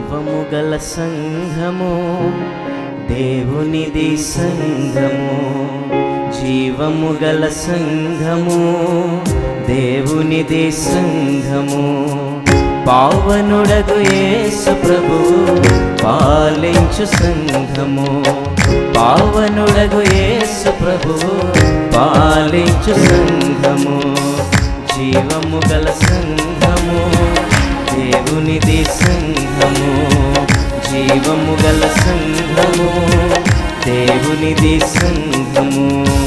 జీవము గల సంఘము దేవునిది సంఘము జీవము గల సంఘము దేవునిది సంఘము పావనుడగు యేసు ప్రభు పాలించు సంఘము పావనుడగు యేసు ప్రభు పాలించు సంఘము జీవము గల సంఘము దేవునిది సంఘము జీవము గల సంఘము దేవునిది సంఘము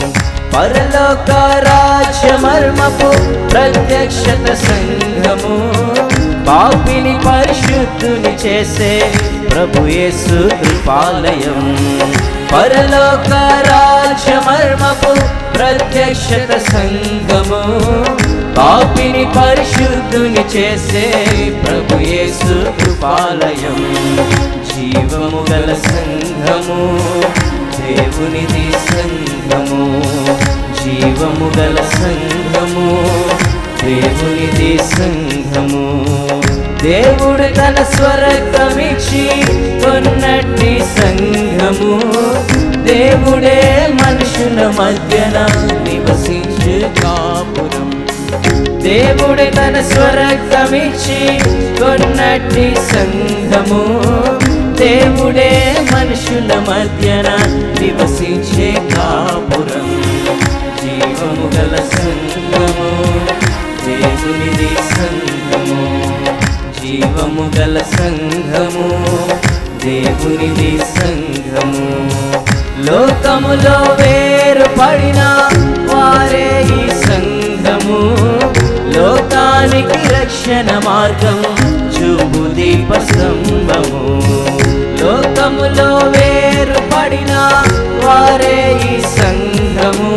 పరలోక రాజ్యమర్మపు ప్రత్యక్షత సంఘము పాపిని పరిశుద్ధుని చేసే ప్రభు యేసు కృపాలయం పరలోక రాజ్యమర్మపు ప్రత్యక్షత సంఘము పాపిని పరిశుద్ధుని చేసే ప్రభు యేసు కృపాలయం జీవము గల సంఘము దేవునిది సంఘము జీవము గల సంఘము దేవునిది సంఘము దేవుడు తన స్వరకమిచ్చి కొన్నట్టి సంఘము దేవుడే మనుషుల మధ్యన నివసించు కాపురం దేవుడే తన స్వరక్తమిచ్చి కొన్నట్టి సంఘము దేవుడే మనుషుల మధ్యన నివసించే కాపురం జీవము గల సంఘము దేవునిది సంఘము జీవము గల సంఘము దేవునిది సంఘము లోకములో వేరు పడిన వారే ఈ సంఘము లోకానికి రక్షణ మార్గం చూపు దీప స్తంభము లోకములో వేరు పడిన వారే ఈ సంఘము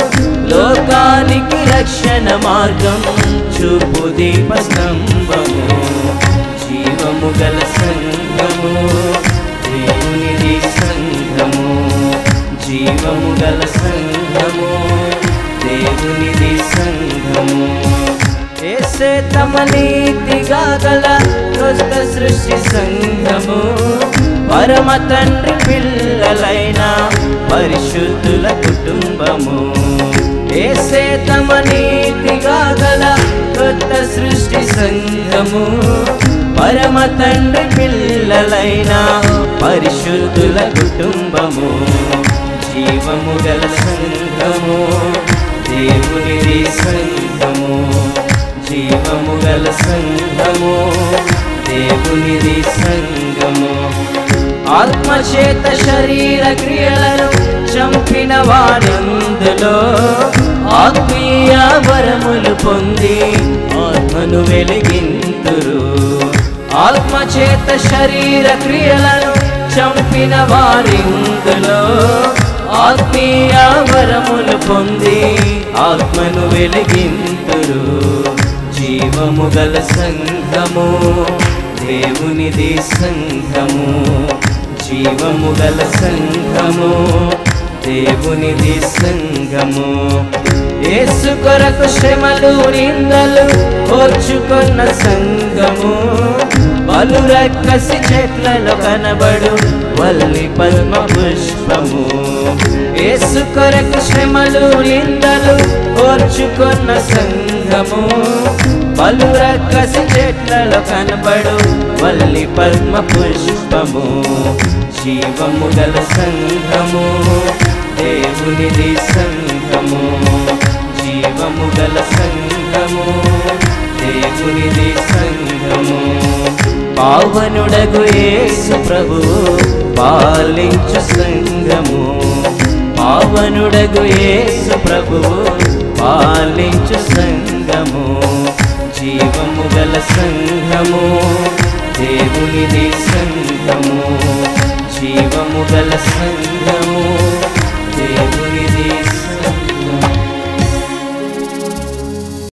లోకానికి రక్షణ మార్గం చూపు దీప స్తంభము జీవము గల సంఘము దేవునిది సంఘము జీవము గల సంఘము దేవునిది సంఘము ఏసే తమ నీతిగా గల క్రొత్త సృష్టి సంఘము పరమ తండ్రి పిల్లలైన పరిశుద్ధుల కుటుంబము ఏసే తమ నీతిగా గల కొత్త సృష్టి సంఘము పరమ తండ్రి పిల్లలైన పరిశుద్ధుల కుటుంబము జీవము గల సంఘము దేవునిది సంఘము జీవము గల సంఘము దేవునిది సంఘము ఆత్మచేత శరీర క్రియలను చంపిన వారందులో ఆత్మీయ వరములు పొంది ఆత్మను వెలిగింతురు ఆత్మచేత శరీర క్రియలను చంపిన వారిందులో ఆత్మీయ వరములు పొంది ఆత్మను వెలిగింతురు జీవము గల సంఘము దేవునిది సంఘము జీవము గల సంఘము దేవునిది సంఘము యేసు కొరకు శ్రమలు నిందలు ఓర్చుకున్న సంఘము పలు రక్కసి చెట్లలో కనబడు వల్లి పద్మ పుష్పము యేసు కొరకు శ్రమలు నిందలు ఓర్చుకున్న సంఘము పలు రక్కసి చెట్లలో కనబడు వల్లి పద్మ పుష్పము జీవము గల సంఘము దేవునిది సంఘము జీవము గల సంఘము దేవునిది సంఘము పావనుడగు యేసు ప్రభు పాలించు సంఘము పావనుడగు యేసు ప్రభు పాలించు సంఘము జీవము గల సంఘము దేవునిది సంఘము జీవము గల సంఘము